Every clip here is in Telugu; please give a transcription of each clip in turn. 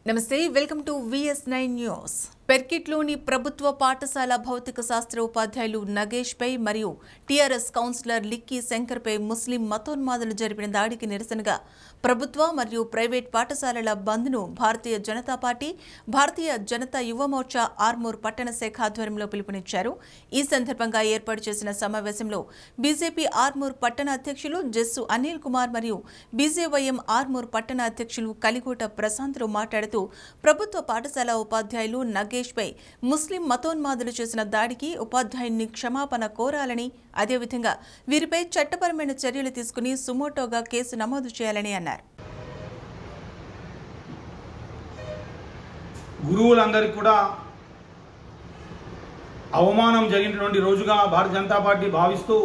నమస్తే welcome to VS nine news పెర్కిట్లోని ప్రభుత్వ పాఠశాల భౌతిక శాస్త్ర ఉపాధ్యాయులు నగేష్ పై మరియు టీఆర్ఎస్ కౌన్సిలర్ లిక్కీ శంకర్ పై ముస్లిం మతోన్మాదులు జరిపిన దాడికి నిరసనగా ప్రభుత్వ మరియు ప్రైవేట్ పాఠశాలల బంద్ను భారతీయ జనతా పార్టీ భారతీయ జనతా యువ మోర్చా ఆర్మూర్ పట్టణ శాఖ ఆధ్వర్యంలో పిలుపునిచ్చారు ఈ సందర్భంగా ఏర్పాటు చేసిన సమావేశంలో బీజేపీ ఆర్మూర్ పట్టణ అధ్యక్షులు జస్సు అనిల్ కుమార్ మరియు బీజేవైఎం ఆర్మూర్ పట్టణ అధ్యక్షులు కలికోట ప్రశాంత్లు మాట్లాడుతూ ప్రభుత్వ పాఠశాల ఉపాధ్యాయులు నగేష్ పై ముస్లిం మతోన్మాదులు చేసిన దాడికి ఉపాధ్యాయుని క్షమాపణ కోరాలని అదేవిధంగా వీరిపై చట్టపరమైన చర్యలు తీసుకుని సుమోటోగా కేసు నమోదు చేయాలని అన్నారు గురువులందరికీ కూడా అవమానం జరిగినటువంటి రోజుగా భారతీయ జనతా పార్టీ భావిస్తూ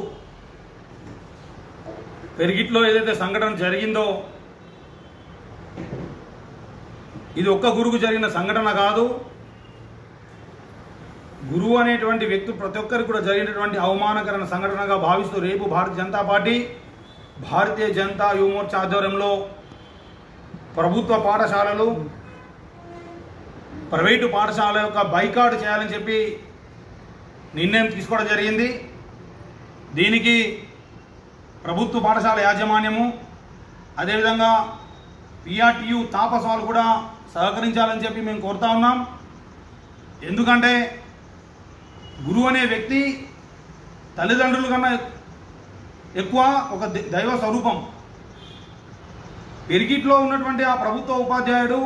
పెరిగిట్లో ఏదైతే సంఘటన జరిగిందో ఇది ఒక్క గురువుకు జరిగిన సంఘటన కాదు గురువు అనేటువంటి వ్యక్తి ప్రతి ఒక్కరికి కూడా జరిగినటువంటి అవమానకరణ సంఘటనగా భావిస్తూ రేపు భారతీయ జనతా పార్టీ భారతీయ జనతా యువ మోర్చా ఆధ్వర్యంలో ప్రభుత్వ పాఠశాలలు ప్రైవేటు పాఠశాల యొక్క బైకాట్ చేయాలని చెప్పి నిర్ణయం తీసుకోవడం జరిగింది దీనికి ప్రభుత్వ పాఠశాల యాజమాన్యము అదేవిధంగా పిఆర్టీయు తాపస్ వాళ్ళు కూడా సహకరించాలని చెప్పి మేము కోరుతా ఉన్నాం ఎందుకంటే గురువు అనే వ్యక్తి తల్లిదండ్రుల కన్నా ఎక్కువ ఒక ద- దైవ స్వరూపం పెరిగిట్లో ఉన్నటువంటి ఆ ప్రభుత్వ ఉపాధ్యాయుడు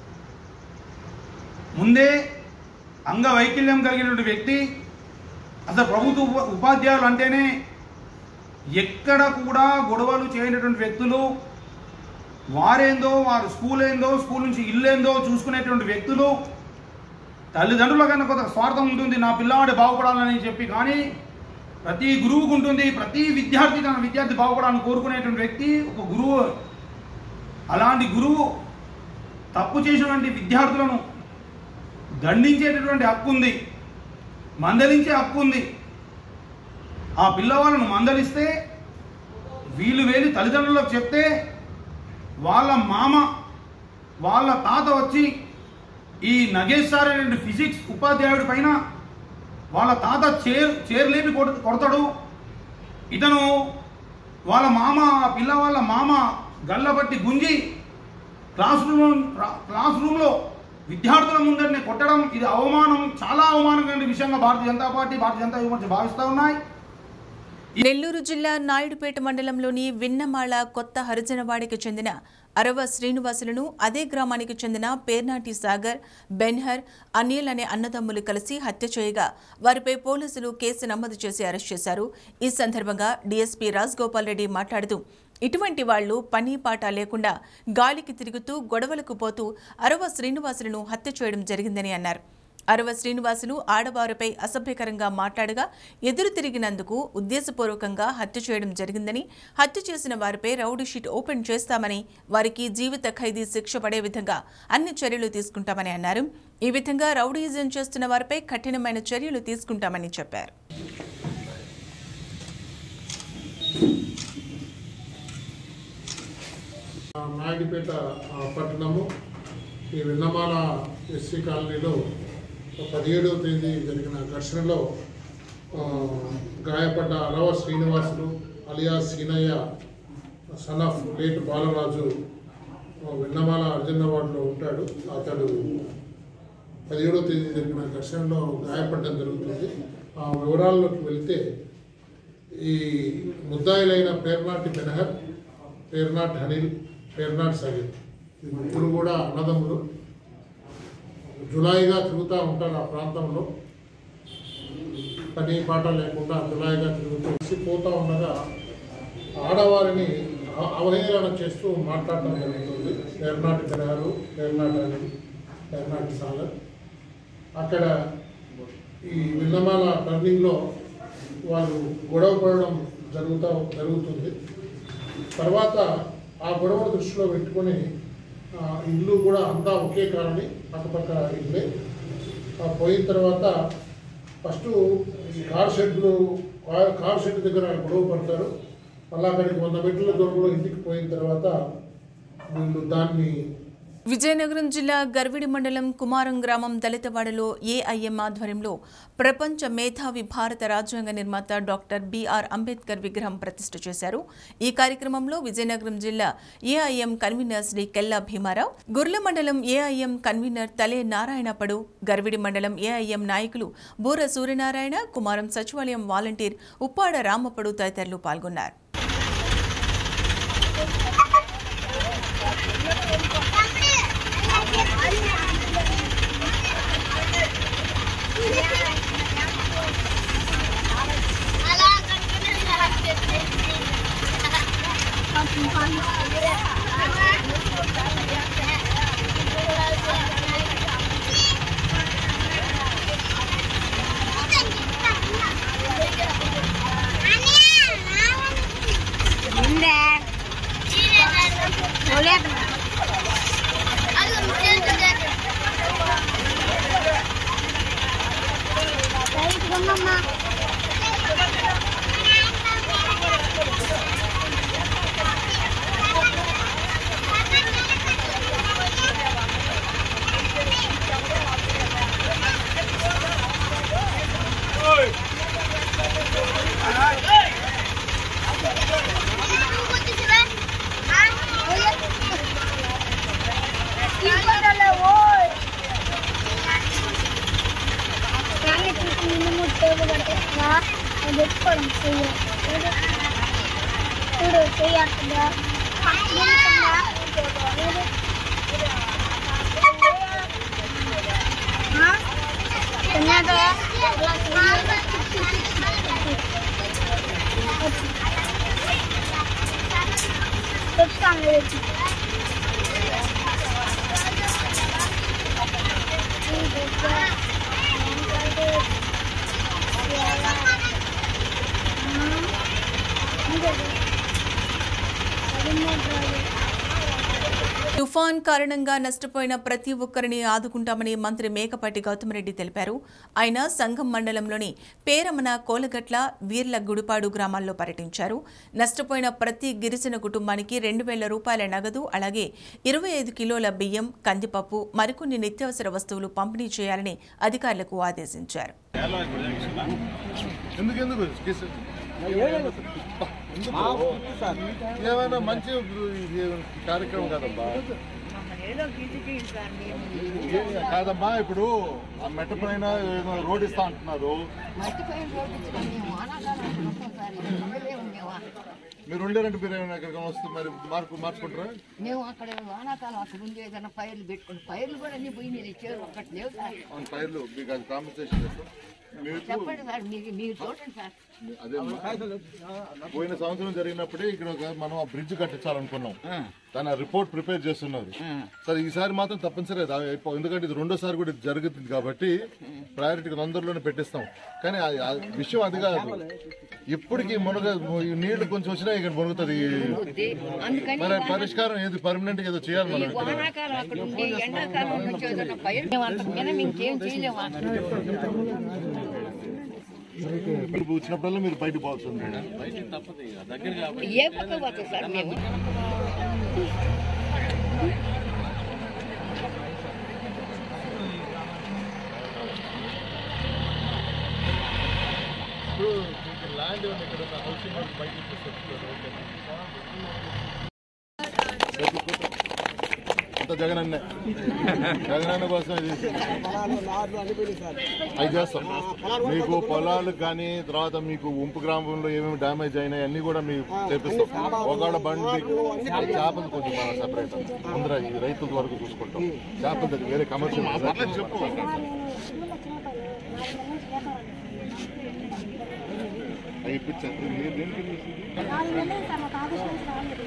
ముందే అంగవైకల్యం కలిగినటువంటి వ్యక్తి అసలు ప్రభుత్వ ఉప- ఉపాధ్యాయులు అంటేనే ఎక్కడ కూడా గొడవలు చేయనటువంటి వ్యక్తులు వారేందో వారు స్కూల్ ఏందో స్కూల్ నుంచి ఇల్లు ఏందో చూసుకునేటువంటి వ్యక్తులు తల్లిదండ్రుల కన్నా కొంత స్వార్థం ఉంటుంది నా పిల్లవాడు బాగుపడాలని చెప్పి కానీ ప్రతి గురువుకు ఉంటుంది ప్రతి విద్యార్థి తన విద్యార్థి బాగుపడాలని కోరుకునేటువంటి వ్యక్తి ఒక గురువు అలాంటి గురువు తప్పు చేసినటువంటి విద్యార్థులను దండించేటటువంటి హక్కు ఉంది మందలించే హక్కు ఉంది ఆ పిల్లవాళ్ళను మందలిస్తే వీళ్ళు వేలి తల్లిదండ్రులకు చెప్తే వాళ్ళ మామ వాళ్ళ తాత వచ్చి ఈ నగేష్ సార్ అనేటువంటి ఫిజిక్స్ ఉపాధ్యాయుడి పైన వాళ్ళ తాత చేర్ చేర్లేపి కొడు కొడతాడు ఇతను వాళ్ళ మామ ఆ పిల్ల వాళ్ళ మామ గల్లబట్టి గుంజి క్లాస్ రూమ్ క్లాస్ రూమ్లో విద్యార్థుల ముందరనే కొట్టడం ఇది అవమానం చాలా అవమానకరమైన విషయంగా భారతీయ జనతా పార్టీ భారతీయ జనతా యువ మోర్చా భావిస్తూ ఉన్నాయి నెల్లూరు జిల్లా నాయుడుపేట మండలంలోని విన్నమాళ కొత్త హరిజనవాడికి చెందిన అరవ శ్రీనివాసులను అదే గ్రామానికి చెందిన పేర్నాటి సాగర్ బెన్హర్ అనిల్ అనే అన్నదమ్ములు కలిసి హత్య చేయగా వారిపై పోలీసులు కేసు నమోదు చేసి అరెస్ట్ చేశారు ఈ సందర్భంగా డీఎస్పీ రాజ్గోపాల్ రెడ్డి మాట్లాడుతూ ఇటువంటి వాళ్లు పని పాట లేకుండా గాలికి తిరుగుతూ గొడవలకు పోతూ అరవ శ్రీనివాసులను హత్య చేయడం జరిగిందని అన్నారు అరవ శ్రీనివాసులు ఆడవారిపై అసభ్యకరంగా మాట్లాడగా ఎదురు తిరిగినందుకు ఉద్దేశపూర్వకంగా హత్య చేయడం జరిగిందని హత్య చేసిన వారిపై రౌడీ షీట్ ఓపెన్ చేస్తామని వారికి జీవిత ఖైదీ శిక్ష పడే విధంగా అన్ని చర్యలు తీసుకుంటామని అన్నారు ఈ విధంగా రౌడీయిజం చేస్తున్న వారిపై కఠినమైన చర్యలు తీసుకుంటామని చెప్పారు నాయుడుపేట ఆ, పట్టణము ఈ విన్నమాల ఎస్సీ కాలనీలో పదిహేడవ తేదీ జరిగిన ఘర్షణలో ఆ, గాయపడ్డ Arava Srinivasulu alias Seenaiah son of late Balaraju ఆ, విన్నమాల అర్జున వార్డులో ఉంటాడు అతడు పదిహేడవ తేదీ జరిగిన ఘర్షణలో గాయపడడం జరుగుతుంది ఆ వివరాల్లోకి వెళ్తే ఈ ముద్దాయిలైన పేర్నాటి బెనహర్ పేర్నాటి అనిల్ పేర్నాటి సగీర్ ఈ ముగ్గురు కూడా అన్నదమ్ములు జులాయిగా తిరుగుతూ ఉంటారు ఆ ప్రాంతంలో పని పాట లేకుండా జులాయిగా తిరుగుతూ వచ్చి పోతూ ఉండగా ఆడవారిని అ- అవహేళన చేస్తూ మాట్లాడటం జరుగుతుంది పేర్నాటి బెనహరు పేర్నాటి అనిల్ పేర్నాటి సాగర్ అక్కడ ఈ విన్నమాల టర్నింగ్లో వాళ్ళు గొడవ పడడం జరుగుతూ జరుగుతుంది తర్వాత ఆ గొడవ దృష్టిలో పెట్టుకొని ఆ, ఇల్లు కూడా అంతా ఒకే కాలనీ పక్కపక్క ఇల్లే ఆ, పోయిన తర్వాత ఫస్ట్ ఈ కార్ షెడ్లు కార్- కార్ షెడ్ దగ్గర గొడవ పడతారు మళ్ళీ అక్కడికి వంద మీటర్ల దూరంలో ఇంటికి పోయిన తర్వాత వీళ్ళు దాన్ని విజయనగరం జిల్లా గర్విడి మండలం కుమారం గ్రామం దళితవాడలో ఏఐఎం ఆధ్వర్యంలో ప్రపంచ మేధావి భారత రాజ్యాంగ నిర్మాత డాక్టర్ బిఆర్ అంబేద్కర్ విగ్రహం ప్రతిష్ఠ చేశారు ఈ కార్యక్రమంలో విజయనగరం జిల్లా ఏఐఎం కన్వీనర్ శ్రీ కెల్లా భీమారావు గుర్ల మండలం ఏఐఎం కన్వీనర్ తలే నారాయణపడు గర్విడి మండలం ఏఐఎం నాయకులు బూర సూర్యనారాయణ కుమారం సచివాలయం వాలంటీర్ ఉప్పాడ రామపడు తదితరులు పాల్గొన్నారు పెట్టుకోవడం చెయ్యి చూడు చెయ్యి అట్లా చెప్తాను తుఫాన్ కారణంగా నష్టపోయిన ప్రతి ఒక్కరిని ఆదుకుంటామని మంత్రి మేకపాటి గౌతమరెడ్డి తెలిపారు ఆయన సంఘం మండలంలోని పేరమన కోలగట్ల వీర్ల గుడిపాడు గ్రామాల్లో పర్యటించారు నష్టపోయిన ప్రతి గిరిజన కుటుంబానికి రెండు వేల రూపాయల నగదు అలాగే ఇరవై ఐదు కిలోల బియ్యం కందిపప్పు మరికొన్ని నిత్యావసర వస్తువులు పంపిణీ చేయాలని అధికారులకు ఆదేశించారు ఎందుకెందుకు కేసు? ఏమైనా మంచి ఇది కార్యక్రమం కాదమ్మా ఏ- కాదమ్మా ఇప్పుడు ఆ మెట్ట పైన ఏదో రోడ్ ఇస్తా అంటున్నారు మీరు ఉండేరంటే మీరు ఏమైనా ఎక్కడికి వస్తే మరి మార్పు మార్చుకుంటారా మేము అక్కడ వానాకాలం అక్కడ ఉండి ఏదైనా పైర్లు పెట్టుకుని పైర్లు కూడా అన్ని పోయినాయి చేరు ఒక్కటి లేవు సార్ అవును పైర్లు మీకు అది కాంపెన్సేషన్ చేస్తాం మీరు చెప్పండి సార్ మీకు మీరు చూడండి సార్ అదే పోయిన సంవత్సరం జరిగినప్పుడే ఇక్కడ ఒక మనం ఆ బ్రిడ్జ్ కట్టించాలనుకున్నాం దాని రిపోర్ట్ ప్రిపేర్ చేస్తున్నారు సరే ఈసారి మాత్రం తప్పనిసరి అది అయిపో- ఎందుకంటే ఇది రెండోసారి కూడా ఇది జరుగుతుంది కాబట్టి ప్రయారిటీ తొందరలోనే పెట్టిస్తాం కానీ ఆ- ఆ విషయం అది కాదు ఇప్పటికి మునగ ఈ నీళ్లు కొంచెం వచ్చినా ఇక్కడ మునుగుతుంది అందుకని మరి పరిష్కారం ఏది పర్మనెంట్ ఏదో చేయాలి మనం ఇక్కడ. వానాకాలం అక్కడ ఉండి ఎండాకాలం నుంచి ఏదైనా పైరు మేము అంత మినం ఇంకేం చేయలేము పిలుపు వచ్చినప్పుడల్లా మీరు బయటకు పోవాల్సింది ఏ పక్క పోతాం సార్ మేము ఇప్పుడు మీకు ల్యాండ్ ఏమైనా ఇక్కడ ఉన్న హౌసింగ్ హౌస్ బయటకు తీసుకొచ్చారు అంత జగనన్నే జగనన్న కోసం ఇది అది చేస్తాం మీకు పొలాలు కానీ తర్వాత మీకు ఉంపు గ్రామంలో ఏమేమి డ్యామేజ్ అయినాయి అన్ని కూడా మీకు తెప్పిస్తాం ఒకవేళ బండి చేపలు కొంచెం మనం సెపరేట్ ముందర ఈ రైతుల వరకు చూసుకుంటాం చేపల దగ్గర వేరే కమర్షియల్ చెప్పు అవి ఇప్పించారు మీరు దేనికి చేసింది? నాలుగు నెలలు సార్ మాకు ఆఫీస్ నుంచి రాలేదు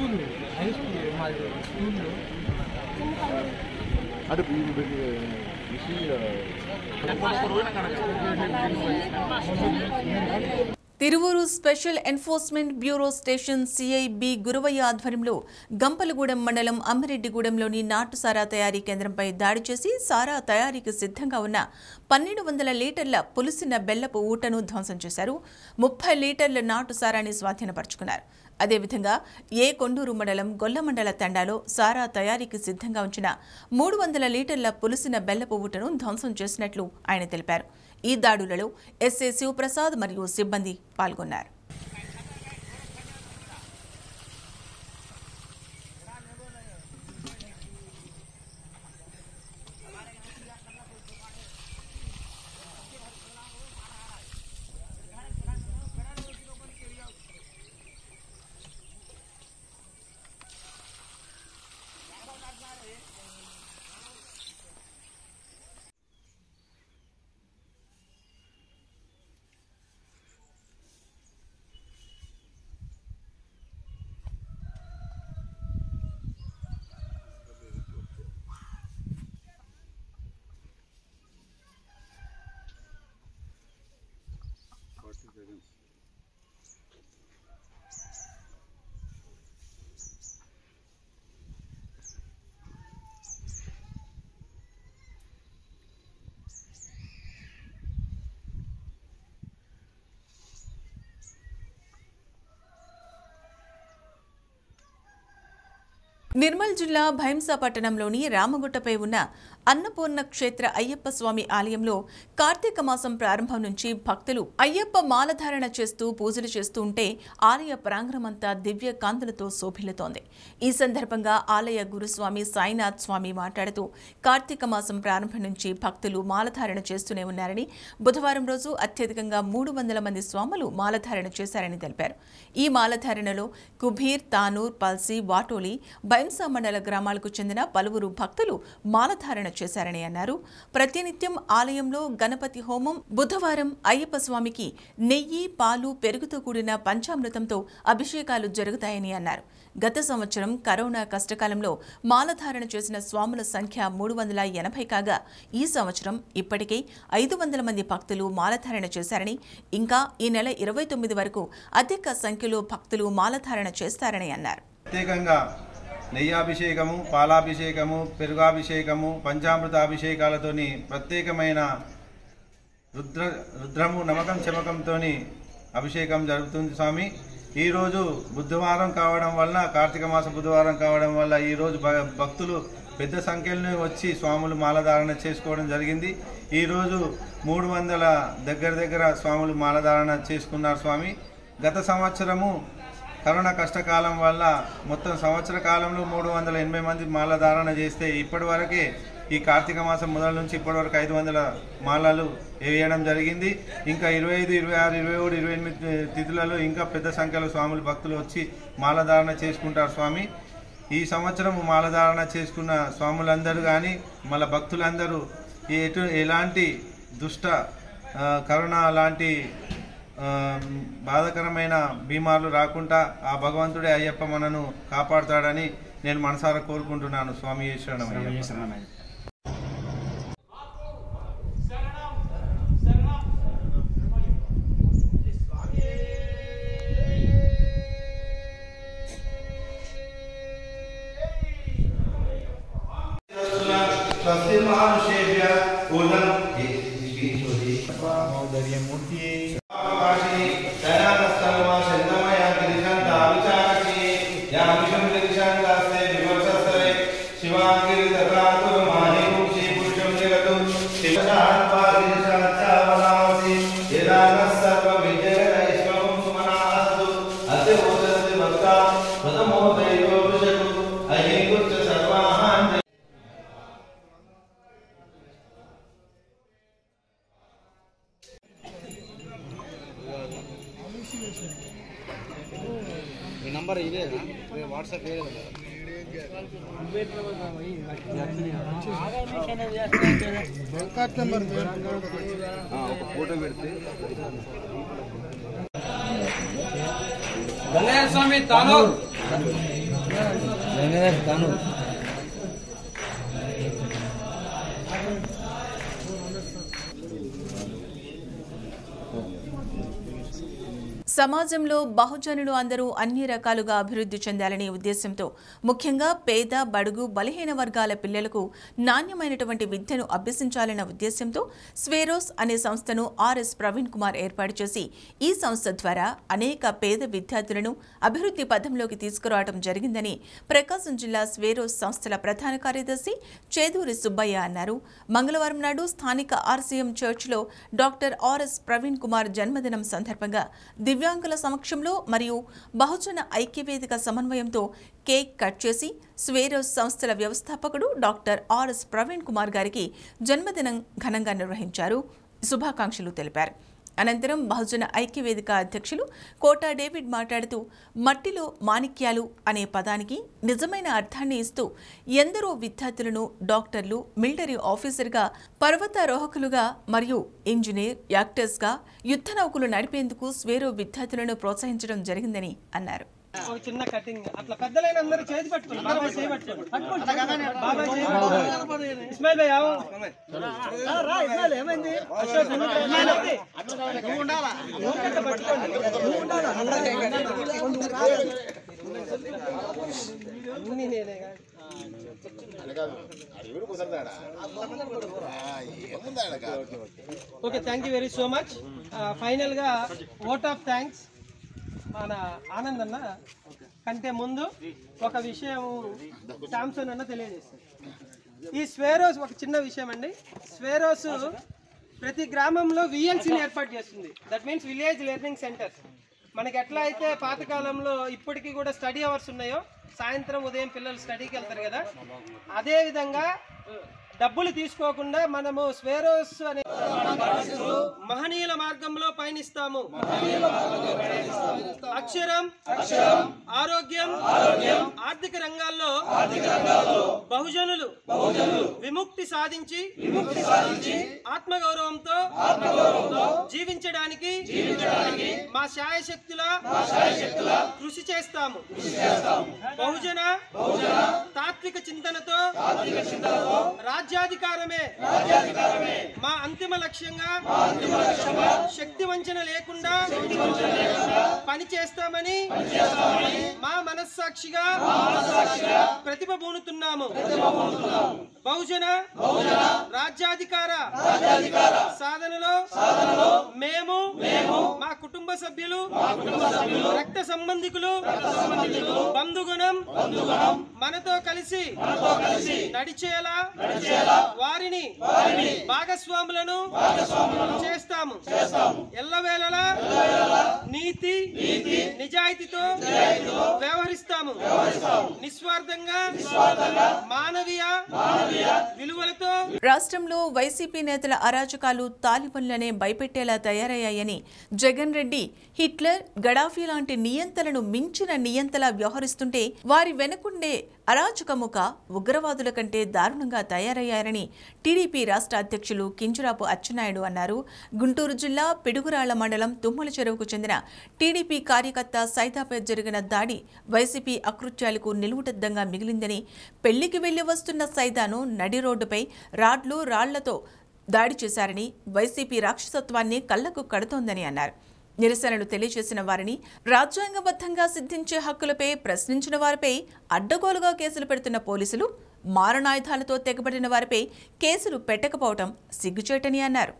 అంటే ఈ- ఈ- ఈ- Tiruvuru special enforcement bureau station CI B Guravaiah ఆధ్వర్యంలో గంపలగూడెం మండలం అమ్మిరెడ్డిగూడెంలోని నాటు సారా తయారీ కేంద్రంపై దాడి చేసి సారా తయారీకి సిద్ధంగా ఉన్న పన్నెండు వందల లీటర్ల పులిసిన బెల్లపు ఊటను ధ్వంసం చేశారు ముప్పై లీటర్ల నాటు సారాన్ని స్వాధీనపరుచుకున్నారు అదేవిధంగా ఏ కొండూరు మండలం గొల్లమండల తండాలో సారా తయారీకి సిద్ధంగా ఉంచిన మూడు వందల లీటర్ల పులిసిన బెల్లపు ఊటను ధ్వంసం చేసినట్లు ఆయన తెలిపారు ఈ దాడులలో ఎస్ఏ శివప్రసాద్ మరియు సిబ్బంది పాల్గొన్నారు నిర్మల్ జిల్లా భైంసా పట్టణంలోని రామగుట్టపై ఉన్న అన్నపూర్ణ క్షేత్ర అయ్యప్ప స్వామి ఆలయంలో కార్తీక మాసం ప్రారంభం నుంచి భక్తులు అయ్యప్ప మాలధారణ చేస్తూ పూజలు చేస్తూ ఉంటే ఆలయ ప్రాంగణమంతా దివ్య కాంతులతో శోభిల్లుతోంది ఈ సందర్భంగా ఆలయ గురుస్వామి సాయినాథ్ స్వామి మాట్లాడుతూ కార్తీక మాసం ప్రారంభం నుంచి భక్తులు మాలధారణ చేస్తూనే ఉన్నారని బుధవారం రోజు అత్యధికంగా మూడు వందల మంది స్వాములు మాలధారణ చేశారని తెలిపారు ఈ మాలధారణలో కుబీర్ తానూర్ పల్సి వాటోలి బైన్సా మండల గ్రామాలకు చెందిన పలువురు భక్తులు మాలధారణ చేశారని అన్నారు ప్రతినిత్యం ఆలయంలో గణపతి హోమం బుధవారం అయ్యప్ప స్వామికి నెయ్యి పాలు పెరుగుతో కూడిన పంచామృతంతో అభిషేకాలు జరుగుతాయని అన్నారు గత సంవత్సరం కరోనా కష్టకాలంలో మాలధారణ చేసిన స్వాముల సంఖ్య మూడు వందల ఎనభై కాగా ఈ సంవత్సరం ఇప్పటికే ఐదు వందల మంది భక్తులు మాలధారణ చేశారని ఇంకా ఈ నెల ఇరవై తొమ్మిది వరకు అధిక సంఖ్యలో భక్తులు మాలధారణ చేస్తారని అన్నారు ప్రత్యేకంగా నెయ్యాభిషేకము పాలాభిషేకము పెరుగాభిషేకము పంచామృత అభిషేకాలతోని ప్రత్యేకమైన రుద్ర రుద్రము నమకం చమకంతో అభిషేకం జరుగుతుంది స్వామి ఈరోజు బుధవారం కావడం వల్ల కార్తీక మాస బుధవారం కావడం వల్ల ఈరోజు భ- భక్తులు పెద్ద సంఖ్యలో వచ్చి స్వాములు మాలధారణ చేసుకోవడం జరిగింది ఈరోజు మూడు వందల దగ్గర దగ్గర స్వాములు మాలధారణ చేసుకున్నారు స్వామి గత సంవత్సరము కరోనా కష్టకాలం వల్ల మొత్తం సంవత్సర కాలంలో మూడు వందల ఎనభై మంది మాల ధారణ చేస్తే ఇప్పటి వరకే ఈ కార్తీక మాసం మొదల నుంచి ఇప్పటి వరకు ఐదు వందల మాలలు వేయడం జరిగింది ఇంకా ఇరవై ఐదు ఇరవై ఆరు ఇరవై ఏడు ఇరవై ఎనిమిది తిథులలో ఇంకా పెద్ద సంఖ్యలో స్వాములు భక్తులు వచ్చి మాలధారణ చేసుకుంటారు స్వామి ఈ సంవత్సరం మాలధారణ చేసుకున్న స్వాములందరూ కానీ మళ్ళీ భక్తులందరూ ఎటు ఎలాంటి దుష్ట ఆ, కరోనా లాంటి ఆ, బాధకరమైన బీమార్లు రాకుండా ఆ భగవంతుడే అయ్యప్ప మనను కాపాడుతాడని నేను మనసారా కోరుకుంటున్నాను స్వామి ఈశ్వరణం అయ్యప్ప. స్వస్తి మహానుషేభ్య పూలం ఆకాశి దయానస్తల్మా చందమయ గిరిశంత అవిచారసి యా విషం గిరిశంతాస్తే విమర్శస్తరే శివాంగిరి దత్తాతురు మాహిము శ్రీ పురుషం జగతు శివశాత్వా గిరిశాచావనాసి యదానః సర్వ విజయైశ్వరం సుమనాస్తు అతి ఓదతి భక్త ప్రథమో దైవో విషకు అహింగుచ్చ సర్వాహాన్ ఈ నంబర్ ఇదేనా వాట్సాప్ ఇదే కదా ఒక ఫోటో పెడితే స్వామి తాను తాను సమాజంలో బహుజనులు అందరూ అన్ని రకాలుగా అభివృద్ధి చెందాలనే ఉద్దేశంతో ముఖ్యంగా పేద బడుగు బలహీన వర్గాల పిల్లలకు నాణ్యమైనటువంటి విద్యను అభ్యసించాలన్న ఉద్దేశంతో స్వేరోస్ అనే సంస్థను ఆర్ఎస్ ప్రవీణ్ కుమార్ ఏర్పాటు చేసి ఈ సంస్థ ద్వారా అనేక పేద విద్యార్థులను అభివృద్ధి పథంలోకి తీసుకురావడం జరిగిందని ప్రకాశం జిల్లా స్వేరోస్ సంస్థల ప్రధాన కార్యదర్శి చేదూరి సుబ్బయ్య అన్నారు మంగళవారం నాడు స్థానిక ఆర్సీఎం చర్చ్లో డాక్టర్ ఆర్ఎస్ ప్రవీణ్ కుమార్ జన్మదినం సందర్భంగా దివ్యాంగుల సమక్షంలో మరియు బహుజన ఐక్యవేదిక సమన్వయంతో కేక్ కట్ చేసి స్వేరోస్ సంస్థల వ్యవస్థాపకుడు డాక్టర్ ఆర్ఎస్ ప్రవీణ్ కుమార్ గారికి జన్మదినం ఘనంగా నిర్వహించారు శుభాకాంక్షలు తెలిపారు అనంతరం బహుజన ఐక్యవేదిక అధ్యక్షులు కోటా డేవిడ్ మాట్లాడుతూ మట్టిలో మాణిక్యాలు అనే పదానికి నిజమైన అర్థాన్ని ఇస్తూ ఎందరో విద్యార్థులను డాక్టర్లు మిలిటరీ ఆఫీసర్గా పర్వతారోహకులుగా మరియు ఇంజనీర్ యాక్టర్స్గా యుద్ధ నౌకలు నడిపేందుకు స్వేరో విద్యార్థులను ప్రోత్సహించడం జరిగిందని అన్నారు ఒక చిన్న కటింగ్ అట్లా పెద్దలైన అందరూ చేతి పట్టుకోండి బాబాయ్ చేయి పట్టుకోండి పట్టుకోండి బాబాయ్ చేయి పట్టుకోండి ఇస్మాయిల్ భాయ్ ఆవు రా, రా ఇస్మాయిల్ ఏమైంది అశోక్ నువ్వు ఇక్కడ ఇస్మాయిల్ ఏంది? నువ్వు ఉండాలా నువ్వు ఇక్కడ పట్టుకోండి నువ్వు ఉండాలా అన్నీ నేనే కాదు. Okay thank you very so much ఫైనల్గా ఓట్ ఆఫ్ థ్యాంక్స్ మన ఆనంద్ అన్న కంటే ముందు ఒక విషయం శాంసన్ అన్న తెలియజేస్తారు ఈ స్వేరోస్ ఒక చిన్న విషయం అండి స్వేరోస్ ప్రతి గ్రామంలో విఎల్సీని ఏర్పాటు చేస్తుంది that means village learning centre మనకి ఎట్లా అయితే పాతకాలంలో ఇప్పటికీ కూడా స్టడీ అవర్స్ ఉన్నాయో సాయంత్రం ఉదయం పిల్లలు స్టడీకి వెళ్తారు కదా అదే విధంగా డబ్బులు తీసుకోకుండా మనము స్వేరోస్ అనే మహనీయుల మార్గంలో పయనిస్తాము అక్షరం ఆరోగ్యం ఆర్థిక రంగాల్లో బహుజనులు విముక్తి సాధించి ఆత్మగౌరవంతో జీవించడానికి మా శాయశక్తుల కృషి చేస్తాము బహుజన తాత్విక చింతనతో రాజ్యాధికారమే మా అంతిమ లక్ష్యంగా శక్తి వంచన లేకుండా పని చేస్తామని మా మనస్సాక్షిగా ప్రతిభ బూనుతున్నాము బహుజన రాజ్యాధికార సాధనలో మేము మా కుటుంబ సభ్యులు రక్త సంబంధికులు బంధుగుణం మనతో కలిసి నడిచేలా వారిని భాగస్వాములను చేస్తాము ఎల్లవేళలా నీతి నిజాయితీతో వ్యవహరిస్తాము నిస్వార్థంగా మానవీయ విలువలతో రాష్ట్రంలో వైసీపీ నేతల అరాచకాలు తాలిబన్లనే భయపెట్టేలా తయారయ్యాయని జగన్ రెడ్డి హిట్లర్ గడాఫీ లాంటి నియంతలను మించిన నియంతలా వ్యవహరిస్తుంటే వారి వెనుకుండే అరాచకముఖ ఉగ్రవాదుల కంటే దారుణంగా తయారయ్యారని టీడీపీ రాష్ట్ర అధ్యక్షులు కింజరాపు అచ్చెన్నాయుడు అన్నారు గుంటూరు జిల్లా పిడుగురాళ్ల మండలం తుమ్మల చెరువుకు చెందిన టీడీపీ కార్యకర్త సైతాపై జరిగిన దాడి వైసీపీ అకృత్యాలకు నిలువుటద్దంగా మిగిలిందని పెళ్లికి వెళ్లి వస్తున్న సైదాను నడి రోడ్డుపై రాడ్లు రాళ్లతో దాడి చేశారని వైసీపీ రాక్షసత్వాన్ని కళ్లకు కడుతోందని అన్నారు నిరసనలు తెలియజేసిన వారిని రాజ్యాంగబద్ధంగా సిద్ధించే హక్కులపై ప్రశ్నించిన వారిపై అడ్డగోలుగా కేసులు పెడుతున్న పోలీసులు మారణాయుధాలతో తెగబడిన వారిపై కేసులు పెట్టకపోవటం సిగ్గుచేటని అన్నారు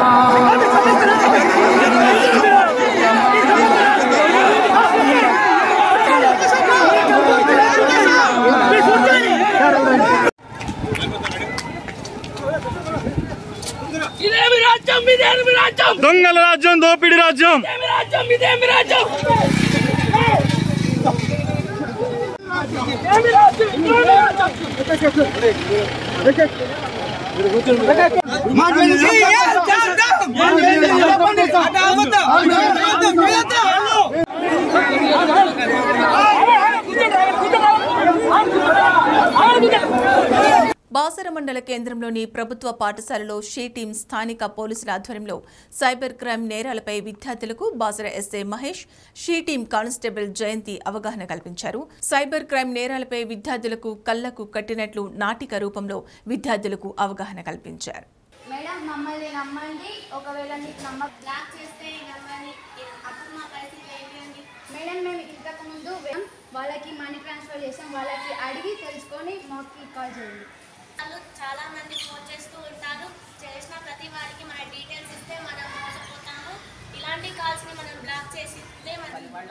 ఇదేమి రాజ్యం ఇదేమి రాజ్యం దొంగల రాజ్యం దోపిడి రాజ్యం ఇదేమి రాజ్యం ఇదేమి రాజ్యం ఇదేమి రాజ్యం ఇదేమి రాజ్యం బాసర మండల కేంద్రంలోని ప్రభుత్వ పాఠశాలలో షీ టీం స్థానిక పోలీసుల ఆధ్వర్యంలో సైబర్ క్రైమ్ నేరాలపై విద్యార్థులకు Basara SI Mahesh she team constable Jayanthi అవగాహన కల్పించారు సైబర్ క్రైమ్ నేరాలపై విద్యార్థులకు కళ్లకు కట్టినట్లు నాటిక రూపంలో విద్యార్థులకు అవగాహన కల్పించారు మేడం మమ్మల్ని నమ్మండి ఒకవేళ మీకు నమ్మ బ్లాక్ చేస్తే నమ్మని అప్పుడు మా పరిస్థితి మేడం మేము ఇంతకు ముందు వెళ్ళాం. వాళ్ళకి మనీ ట్రాన్స్ఫర్ చేసాం వాళ్ళకి అడిగి తెలుసుకొని మాకు కాల్ చేయండి వాళ్ళు చాలా మంది ఫోన్ చేస్తూ ఉంటారు చేసిన ప్రతి వారికి మన డీటెయిల్స్ ఇస్తే మనం మోసపోతాము ఇలాంటి కాల్స్ ని మనం బ్లాక్ చేసి ఇస్తే మనం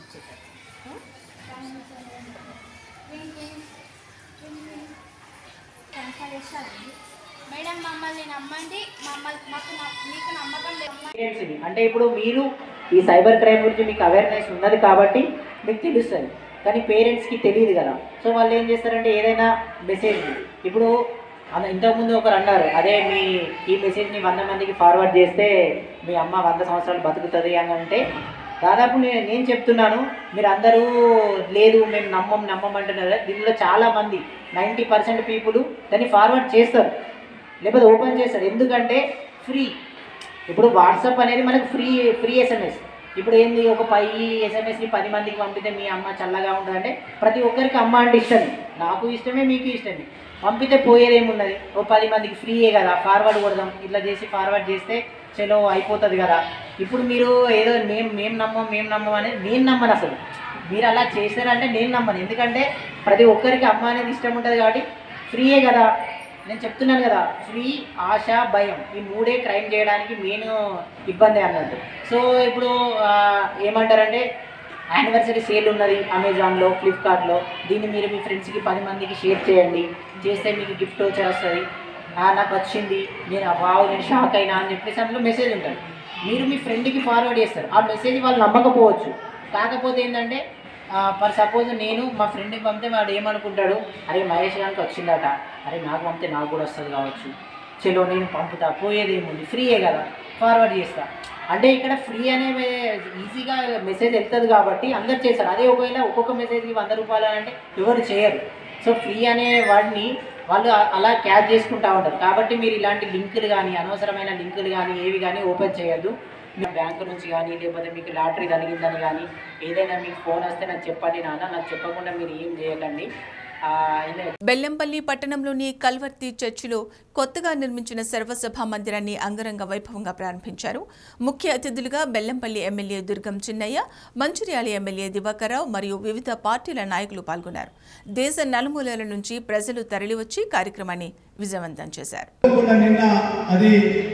ట్రాన్స్ఫర్ చేస్తారండి మేడం మమ్మల్ని నమ్మండి మమ్మల్ని మాకు న- మీకు నమ్మకం లేదు ఎక్స్పీరియన్స్ ఇది. అంటే ఇప్పుడు మీరు ఈ సైబర్ క్రైమ్ గురించి మీకు అవేర్నెస్ ఉన్నది కాబట్టి మీకు తెలుస్తుంది కానీ పేరెంట్స్కి తెలియదు కదా సో వాళ్ళు ఏం చేస్తారంటే ఏదైనా మెసేజ్ ఇప్పుడు అన్న- ఇంతకుముందు ఒకరు అన్నారు అదే మీ ఈ మెసేజ్ని వంద మందికి ఫార్వర్డ్ చేస్తే మీ అమ్మ వంద సంవత్సరాలు బతుకుతుంది అని అంటే దాదాపు నేను నేను చెప్తున్నాను మీరు అందరూ లేదు మేము నమ్మం నమ్మం అంటున్నారు కదా, దీనిలో చాలా మంది నైంటీ పర్సెంట్ పీపుల్ దాన్ని ఫార్వర్డ్ చేస్తారు లేకపోతే ఓపెన్ చేస్తారు ఎందుకంటే ఫ్రీ ఇప్పుడు వాట్సాప్ అనేది మనకు ఫ్రీ ఫ్రీ ఎస్ఎంఎస్ ఇప్పుడు ఏంది ఒక పది ఎస్ఎంఎస్ని పది మందికి పంపితే మీ అమ్మ చల్లగా ఉంటుందంటే ప్రతి ఒక్కరికి అమ్మ అంటే ఇష్టమే నాకు ఇష్టమే మీకు ఇష్టమే పంపితే పోయేదేమున్నది ఓ పది మందికి ఫ్రీయే కదా ఫార్వర్డ్ కొడదాం ఇట్లా చేసి ఫార్వర్డ్ చేస్తే చలో అయిపోతుంది కదా ఇప్పుడు మీరు ఏదో మేము మేము నమ్మం మేము నమ్మం అనేది నేను నమ్మను అసలు మీరు అలా చేశారంటే నేను నమ్మను ఎందుకంటే ప్రతి ఒక్కరికి అమ్మ అనేది ఇష్టం ఉంటుంది కాబట్టి ఫ్రీయే కదా నేను చెప్తున్నాను కదా ఫ్రీ ఆశ భయం ఈ మూడే క్రైమ్ చేయడానికి మెయిన్ ఇబ్బంది అన్నట్టు సో ఇప్పుడు ఆ, ఏమంటారంటే యానివర్సరీ సేల్ ఉన్నది అమెజాన్లో ఫ్లిప్కార్ట్లో దీన్ని మీరు మీ ఫ్రెండ్స్కి పది మందికి షేర్ చేయండి చేస్తే మీకు గిఫ్ట్ వచ్చర్ వస్తుంది "ఆ, నాకు వచ్చింది నేను వావ్ నేను షాక్ అయినా అని చెప్పేసి అందులో మెసేజ్ ఉంటుంది మీరు మీ ఫ్రెండ్కి ఫార్వర్డ్ చేస్తారు ఆ మెసేజ్ వాళ్ళు నమ్మకపోవచ్చు కాకపోతే ఏంటంటే ఫర్ సపోజ్ నేను మా ఫ్రెండ్కి పంపితే వాడు ఏమనుకుంటాడు అరే మహేష్ గారికి వచ్చిందట అరే నాకు పంపితే నాకు కూడా వస్తుంది కావచ్చు చలో నేను పంపుతా పోయేది ఏముంది ఫ్రీయే కదా ఫార్వర్డ్ చేస్తా అంటే ఇక్కడ ఫ్రీ అనే ఈజీగా మెసేజ్ వెళ్తుంది కాబట్టి అందరు చేస్తారు అదే ఒకవేళ ఒక్కొక్క మెసేజ్కి వంద రూపాయలు అని అంటే ఎవరు చేయరు సో ఫ్రీ అనే వాడిని వాళ్ళు అ- అలా క్యాచ్ చేసుకుంటా ఉంటారు కాబట్టి మీరు ఇలాంటి లింకులు కానీ అనవసరమైన లింకులు కానీ ఏవి కానీ ఓపెన్ చేయొద్దు మీ బ్యాంకు నుంచి కానీ లేకపోతే మీకు లాటరీ కలిగిందని కానీ ఏదైనా మీకు ఫోన్ వస్తే నాకు చెప్పండి నాన్న నాకు చెప్పకుండా మీరు ఏం చేయకండి ఆ, ఇలా బెల్లంపల్లి పట్టణంలోని కల్వర్తి చర్చిలో కొత్తగా నిర్మించిన సర్వసభా మందిరాన్ని అంగరంగ వైభవంగా ప్రారంభించారు ముఖ్య అతిథులుగా బెల్లంపల్లి ఎమ్మెల్యే దుర్గం చిన్నయ్య మంచిర్యాల ఎమ్మెల్యే దివాకర్రావు మరియు వివిధ పార్టీల నాయకులు పాల్గొన్నారు దేశ నలుమూలల నుంచి ప్రజలు తరలివచ్చి కార్యక్రమాన్ని విజయవంతం చేశారు కూడా నిన్న అది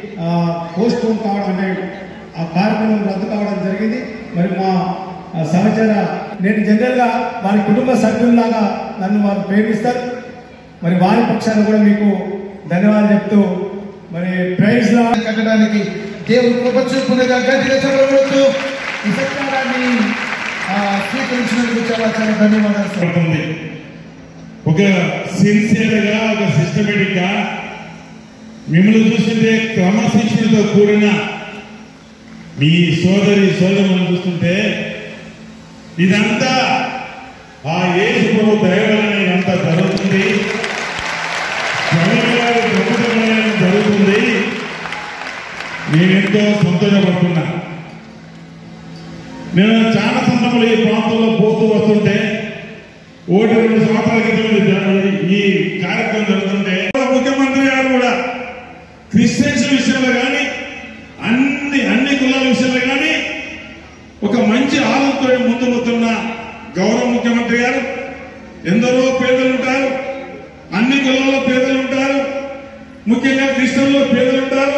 పోస్ట్ పోన్ కావడం అంటే ఆ కార్యక్రమం రద్దు కావడం జరిగింది మరి మా ఆ, సహచర నేను జనరల్గా వారి కుటుంబ సభ్యుల్లాగా నన్ను వారు ప్రేమిస్తారు మరి వారి పక్షాన కూడా మీకు ధన్యవాదాలు చెప్తూ మరి ప్రైజ్ లా కట్టడానికి దేవుడు కృప చూపునగా గట్టిగా చెప్పవచ్చు ఈ సత్కారాన్ని ఆ, స్వీకరించినందుకు చాలా చాలా ధన్యవాదాలు పడుతుంది ఒక సిన్సియర్ గా ఒక సిస్టమేటిక్ గా మిమ్మల్ని చూస్తుంటే క్రమశిక్షణతో కూడిన మీ సోదరి సోదరులను చూస్తుంటే ఇదంతా ఆ యేసు ప్రభు దయవలన ఇదంతా జరుగుతుంది స్వామి గారి గొప్పతనం వలన జరుగుతుంది నేనెంతో సంతోషపడుతున్నా నేను చాలా సందర్భాలు ఈ ప్రాంతంలో పోతూ వస్తుంటే ఒకటి రెండు సంవత్సరాల క్రితం ఇది జరగ- ఈ కార్యక్రమం జరుగుతుంటే ముఖ్యమంత్రి గారు కూడా క్రిస్టియన్స్ విషయంలో కానీ అన్ని అన్ని కులాల విషయంలో కానీ ఒక మంచి ఆలోచనతో ముందు పోతున్న గౌరవ ముఖ్యమంత్రి గారు ఎందరో పేదలు ఉంటారు అన్ని కులాల్లో పేదలు ఉంటారు ముఖ్యంగా క్రిస్టియన్లో పేదలు ఉంటారు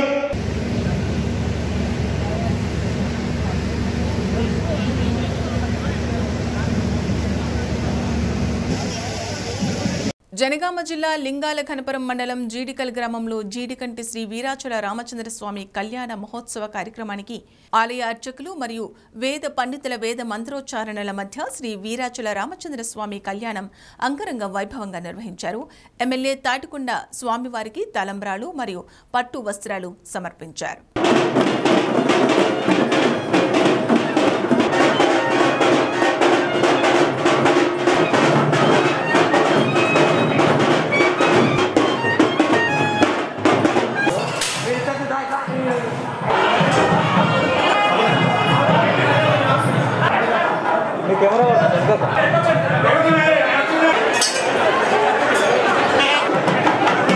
జనగామ జిల్లా లింగాల ఖనపురం మండలం జీడికల్ గ్రామంలో జీడికంటి శ్రీ వీరాచల రామచంద్ర స్వామి కళ్యాణ మహోత్సవ కార్యక్రమానికి ఆలయ అర్చకులు మరియు వేద పండితుల వేద మంత్రోచ్చారణల మధ్య శ్రీ వీరాచల రామచంద్ర స్వామి కళ్యాణం అంగరంగ వైభవంగా నిర్వహించారు ఎమ్మెల్యే తాటికొండ స్వామివారికి తలంబ్రాలు మరియు పట్టు వస్త్రాలు సమర్పించారు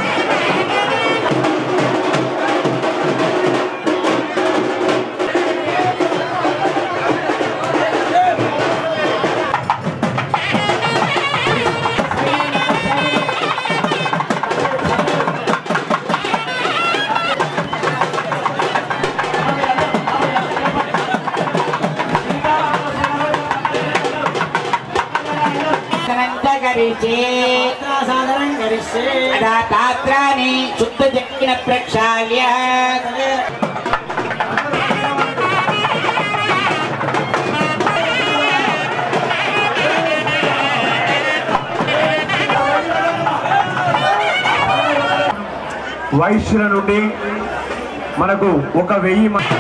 ¡Vamos! యోచించి సాధనం కరిస్తే అదా పాత్రాన్ని శుద్ధ చెక్కిన ప్రక్షాళ్య వైశ్యుల నుండి మనకు ఒక వెయ్యి మ-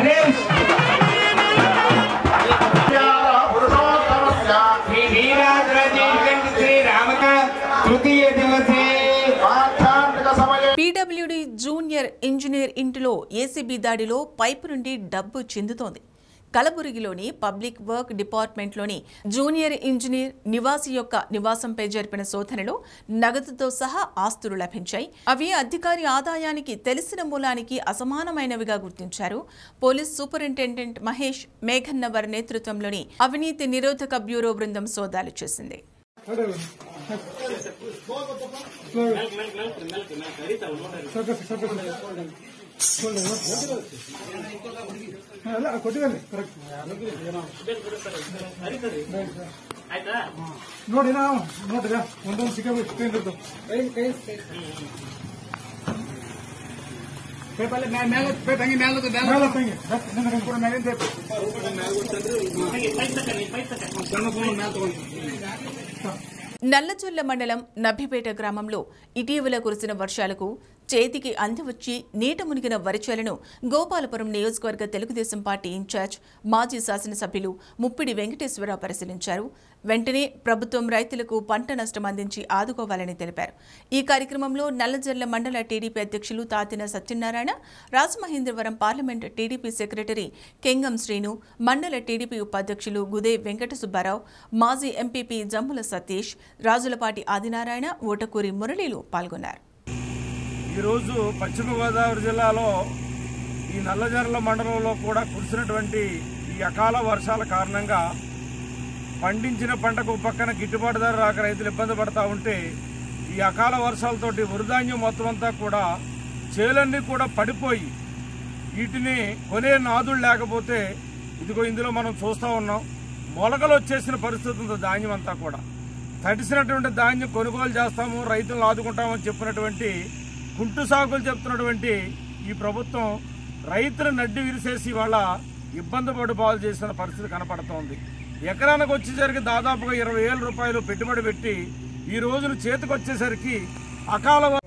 తృతీయ దివసే పీడబ్ల్యూడి జూనియర్ ఇంజనీర్ ఇంటిలో ఏసీబీ దాడిలో పైపు నుండి డబ్బు చిందుతోంది కలబురగిలోని పబ్లిక్ వర్క్ డిపార్ట్మెంట్లోని జూనియర్ ఇంజనీర్ నివాసి యొక్క నివాసంపై జరిపిన శోధనలో నగదుతో సహా ఆస్తులు లభించాయి అవి అధికారి ఆదాయానికి తెలిసిన మూలానికి అసమానమైనవిగా గుర్తించారు పోలీస్ సూపరింటెండెంట్ మహేష్ మేఘన్నవర్ నేతృత్వంలోని అవినీతి నిరోధక బ్యూరో బృందం సోదాలు చేసింది ನೋಡಿ ನಾವು ನೋಡ್ರಿ ಒಂದೊಂದು ಸಿಕ್ಕ ಇರ್ತಾವ నల్లచొల్ల మండలం నభిపేట గ్రామంలో ఇటీవల కురిసిన వర్షాలకు చేతికి అందివచ్చి నీట మునిగిన వరిచేలను గోపాలపురం నియోజకవర్గ తెలుగుదేశం పార్టీ ఇన్ఛార్జ్ మాజీ శాసనసభ్యులు ముప్పిడి వెంకటేశ్వరరావు పరిశీలించారు వెంటనే ప్రభుత్వం రైతులకు పంట నష్టం అందించి ఆదుకోవాలని తెలిపారు ఈ కార్యక్రమంలో నల్లజర్ల మండల టీడీపీ అధ్యక్షులు Tatina Satyanarayana Rajamahendravaram parliament TDP secretary Kengam Srinu మండల టీడీపీ ఉపాధ్యక్షులు గుదే వెంకట సుబ్బారావు మాజీ ఎంపీపీ జమ్ముల సతీష్ రాజులపాటి ఆదినారాయణ ఓటకూరి మురళీలు పాల్గొన్నారు ఈరోజు పశ్చిమ గోదావరి జిల్లాలో ఈ నల్లజర్ల మండలంలో కూడా కురిసినటువంటి ఈ అకాల వర్షాల కారణంగా పండించిన పంటకు పక్కన గిట్టుబాటు ధర రాక రైతులు ఇబ్బంది పడతా ఉంటే ఈ అకాల వర్షాలతోటి వృధాన్యం మొత్తం అంతా కూడా చేలన్నీ కూడా పడిపోయి వీటిని కొనే నాదులు లేకపోతే ఇదిగో ఇందులో మనం చూస్తూ ఉన్నాం మొలకలు వచ్చేసిన పరిస్థితి ఉంది ధాన్యం అంతా కూడా తడిసినటువంటి ధాన్యం కొనుగోలు చేస్తాము రైతులను ఆదుకుంటామని చెప్పినటువంటి కుంటు సాగులు చెప్తున్నటువంటి ఈ ప్రభుత్వం రైతులు నడ్డి విరిసేసి వాళ్ళ ఇబ్బంది పడి పాలు చేసిన పరిస్థితి కనపడుతోంది ఎకరానికి వచ్చేసరికి దాదాపుగా ఇరవై వేల రూపాయలు పెట్టుబడి పెట్టి ఈ రోజున చేతికి వచ్చేసరికి అకాల వ-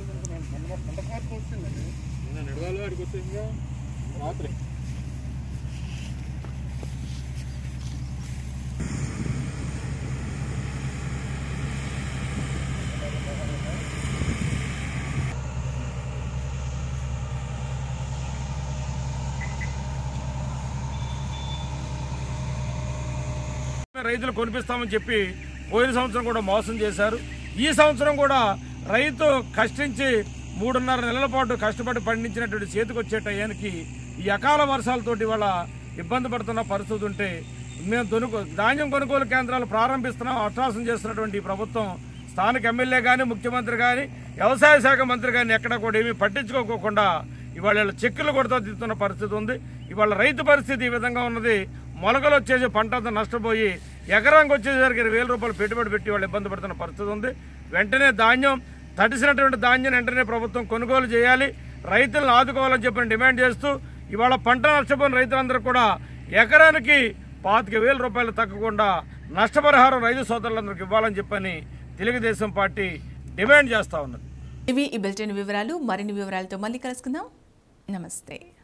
రైతులు కొనిపిస్తామని చెప్పి పోయిన సంవత్సరం కూడా మోసం చేశారు ఈ సంవత్సరం కూడా రైతు కష్టించి మూడున్నర నెలల పాటు కష్టపడి పండించినటువంటి చేతికి వచ్చే టయానికి ఈ అకాల వర్షాలతోటి వాళ్ళ ఇబ్బంది పడుతున్న పరిస్థితి ఉంటే మేము దొనుకు ధాన్యం కొనుగోలు కేంద్రాలు ప్రారంభిస్తున్నాం అట్రాసం చేస్తున్నటువంటి ఈ ప్రభుత్వం స్థానిక ఎమ్మెల్యే కానీ ముఖ్యమంత్రి కానీ వ్యవసాయ శాఖ మంత్రి కానీ ఎక్కడ కూడా ఏమీ పట్టించుకోకుండా ఇవాళ వీళ్ళ చెక్కులు కొడతా తిరుగుతున్న పరిస్థితి ఉంది ఇవాళ రైతు పరిస్థితి ఈ విధంగా ఉన్నది మొలకలు వచ్చేసి పంట అంతా నష్టపోయి ఎకరానికి వచ్చేసరికి ఇరవై వేల రూపాయలు పెట్టుబడి పెట్టి వాళ్ళు ఇబ్బంది పడుతున్న పరిస్థితి ఉంది వెంటనే ధాన్యం తడిసినటువంటి ధాన్యం వెంటనే ప్రభుత్వం కొనుగోలు చేయాలి రైతులను ఆదుకోవాలని చెప్పి డిమాండ్ చేస్తూ ఇవాళ పంట నష్టపోయిన రైతులందరూ కూడా ఎకరానికి పాతిక వేల రూపాయలు తగ్గకుండా నష్టపరిహారం రైతు సోదరులందరికీ ఇవ్వాలని చెప్పని తెలుగుదేశం పార్టీ డిమాండ్ చేస్తా ఉన్నది ఇవి ఈ బులెటిన్ వివరాలు మరిన్ని వివరాలతో మళ్ళీ కలుసుకుందాం నమస్తే